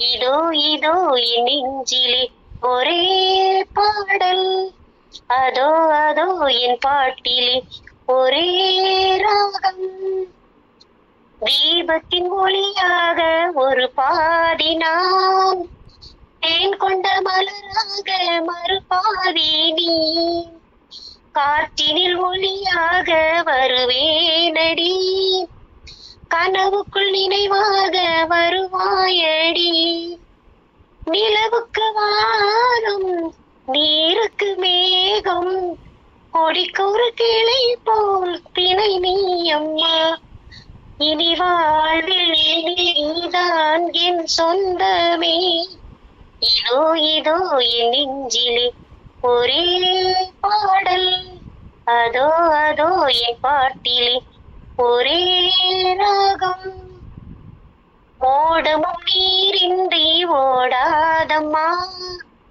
இதோ இதோ என் நெஞ்சிலே ஒரே பாடல் அதோ அதோ என் பாட்டிலே ஒரே ராகம் தீபத்தின் ஒளியாக ஒரு பாதி நான் தேன் கொண்ட மலராக மறுபாதி நீ காற்றினில் ஒளியாக வருவேனடி கனவுக்குள் நினைவாக வருவாயடி நிலவுக்கு வானம் நீருக்கு மேகம் கொடிக்கு ஒரு கிளை போல் திணை நீ அம்மா இனி வாழ்வில் நீதான் என் சொந்தமே இதோ இதோ என் நெஞ்சிலே ஒரே பாடல் அதோ அதோ என் பாட்டிலே ஒரே ராகம் ஓடமும் நீரின்றி ஓடாதம்மா